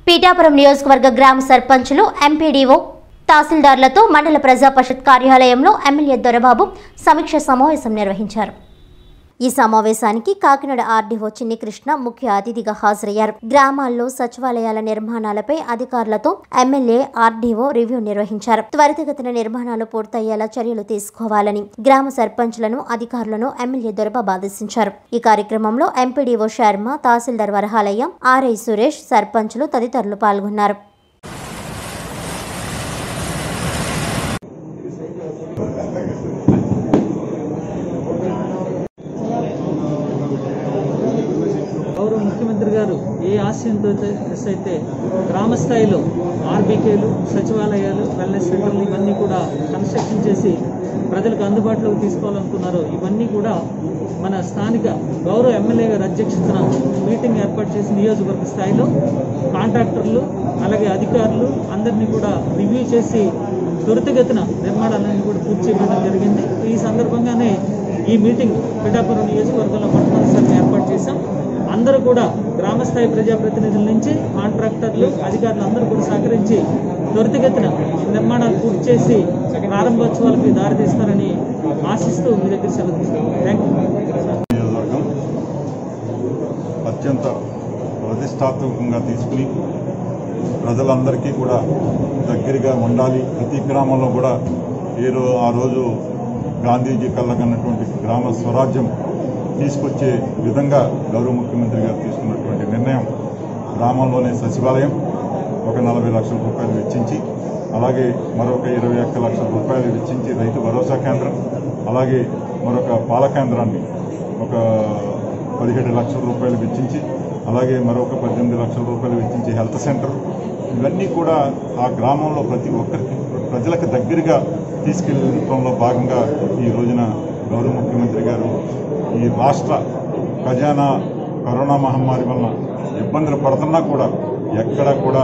పీఠాపురం నియోజకవర్గ గ్రామ సర్పంచులు ఎంపీడీఓ తహసీల్దార్లతో మండల ప్రజా పరిషత్ కార్యాలయంలో ఎమ్మెల్యే దొరబాబు సమీక్ష సమావేశం నిర్వహించారు ఈ సమావేశానికి కాకినాడ ఆర్డీఓ చిన్ని కృష్ణ ముఖ్య అతిథిగా హాజరయ్యారు గ్రామాల్లో సచివాలయాల నిర్మాణాలపై అధికారులతో ఎమ్మెల్యే ఆర్డీఓ రివ్యూ నిర్వహించారు త్వరితగతిన నిర్మాణాలు పూర్తయ్యేలా చర్యలు తీసుకోవాలని గ్రామ సర్పంచులను అధికారులను ఎమ్మెల్యే దొరబాబు ఆదేశించారు ఈ కార్యక్రమంలో ఎంపీడీఓ శర్మ తహసీల్దార్ వరహాలయ్య ఆర్ఐ సురేష్ సర్పంచులు తదితరులు పాల్గొన్నారు గౌరవ ముఖ్యమంత్రి గారు ఏ ఆశయంతో ఎస్ అయితే గ్రామ స్థాయిలో ఆర్బీకేలు సచివాలయాలు వెల్నెస్ సెంటర్లు ఇవన్నీ కూడా కన్స్ట్రక్షన్ చేసి ప్రజలకు అందుబాటులోకి తీసుకోవాలనుకున్నారో ఇవన్నీ కూడా మన స్థానిక గౌరవ ఎమ్మెల్యే గారి అధ్యక్షతన మీటింగ్ ఏర్పాటు చేసి నియోజకవర్గ స్థాయిలో కాంట్రాక్టర్లు అలాగే అధికారులు అందరినీ కూడా రివ్యూ చేసి త్వరితగతిన నిర్మాణాలన్నీ కూడా పూర్తి చేయడం జరిగింది ఈ సందర్భంగానే ఈ మీటింగ్ పిఠాపురం నియోజకవర్గంలో మొట్టమొదటిసారి ఏర్పాటు చేశాం అందరూ కూడా గ్రామస్థాయి ప్రజాప్రతినిధుల నుంచి కాంట్రాక్టర్లు అధికారులు అందరూ కూడా సహకరించి త్వరితగతిన నిర్మాణాలు పూర్తి చేసి ప్రారంభోత్సవాలకు దారితీస్తారని ఆశిస్తూ మీ దగ్గర సెలవు తీసుకుంటాం థ్యాంక్ యూ నియోజకవర్గం అత్యంత ప్రతిష్టాత్మకంగా తీసుకుని ప్రజలందరికీ కూడా దగ్గరగా ఉండాలి ప్రతి గ్రామంలో కూడా ఏ రో ఆ రోజు గాంధీజీ కళ్ళకన్నటువంటి గ్రామ స్వరాజ్యం తీసుకొచ్చే విధంగా గౌరవ ముఖ్యమంత్రి గారు తీసుకున్నటువంటి నిర్ణయం గ్రామంలోనే సచివాలయం ఒక నలభై లక్షల రూపాయలు వెచ్చించి అలాగే మరొక ఇరవై ఒక్క లక్షల రూపాయలు వెచ్చించి రైతు భరోసా కేంద్రం అలాగే మరొక పాల కేంద్రాన్ని ఒక పదిహేడు లక్షల రూపాయలు వెచ్చించి అలాగే మరొక పద్దెనిమిది లక్షల రూపాయలు వెచ్చించి హెల్త్ సెంటర్ ఇవన్నీ కూడా ఆ గ్రామంలో ప్రతి ఒక్కరికి ప్రజలకు దగ్గరగా తీసుకెళ్ళడంలో భాగంగా ఈ రోజున గౌరవ ముఖ్యమంత్రి గారు ఈ రాష్ట్ర ఖజానా కరోనా మహమ్మారి వలన ఇబ్బందులు పడుతున్నా కూడా ఎక్కడా కూడా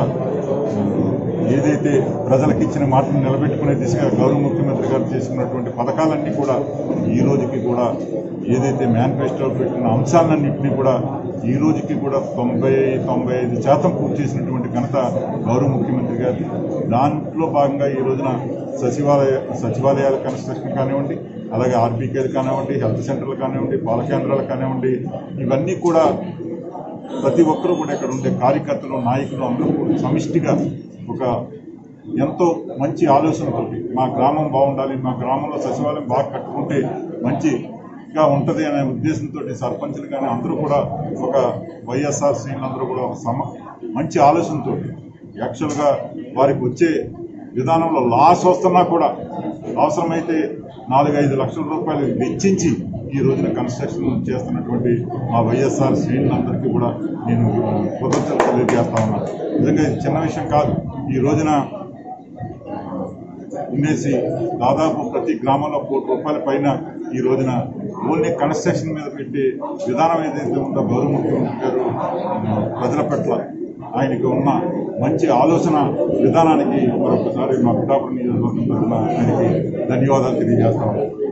ఏదైతే ప్రజలకు ఇచ్చిన మాటను నిలబెట్టుకునే దిశగా గౌరవ ముఖ్యమంత్రి గారు చేసుకున్నటువంటి పథకాలన్నీ కూడా ఈ రోజుకి కూడా ఏదైతే మేనిఫెస్టోలో పెట్టిన అంశాలన్నింటినీ కూడా ఈ రోజుకి కూడా తొంభై తొంభై ఐదు శాతం పూర్తి చేసినటువంటి ఘనత గౌరవ ముఖ్యమంత్రి గారిది దాంట్లో భాగంగా ఈ రోజున సచివాలయ సచివాలయాల కన్స్ట్రక్షన్ కానివ్వండి అలాగే ఆర్బీకేలు కానివ్వండి హెల్త్ సెంటర్లు కానివ్వండి పాల కేంద్రాలు కానివ్వండి ఇవన్నీ కూడా ప్రతి ఒక్కరూ కూడా ఇక్కడ ఉండే కార్యకర్తలు నాయకులు అందరూ కూడా సమిష్టిగా ఒక ఎంతో మంచి ఆలోచనతోటి మా గ్రామం బాగుండాలి మా గ్రామంలో సచివాలయం బాగా కట్టుకుంటే మంచిగా ఉంటుంది అనే ఉద్దేశంతో సర్పంచులు కానీ అందరూ కూడా ఒక వైఎస్ఆర్ శ్రేణులందరూ కూడా ఒక సమ మంచి ఆలోచనతో యాక్చువల్గా వారికి వచ్చే విధానంలో లాస్ వస్తున్నా కూడా అవసరమైతే నాలుగైదు లక్షల రూపాయలు వెచ్చించి ఈ రోజున కన్స్ట్రక్షన్ చేస్తున్నటువంటి మా వైఎస్ఆర్ శ్రేణులందరికీ కూడా నేను కృతజ్ఞతలు తెలియజేస్తా ఉన్నాను నిజంగా ఇది చిన్న విషయం కాదు ఈ రోజున ఉండేసి దాదాపు ప్రతి గ్రామంలో కోటి రూపాయల పైన ఈ రోజున ఓన్లీ కన్స్ట్రక్షన్ మీద పెట్టే విధానం ఏదైతే ఉందో గౌరవ ముఖ్యమంత్రి గారు ఆ, ప్రజల పట్ల ఆయనకి ఉన్న మంచి ఆలోచన విధానానికి మరొకసారి మా పిఠాపురం నియోజకవర్గం తరఫున ఆయనకి ధన్యవాదాలు తెలియజేస్తాము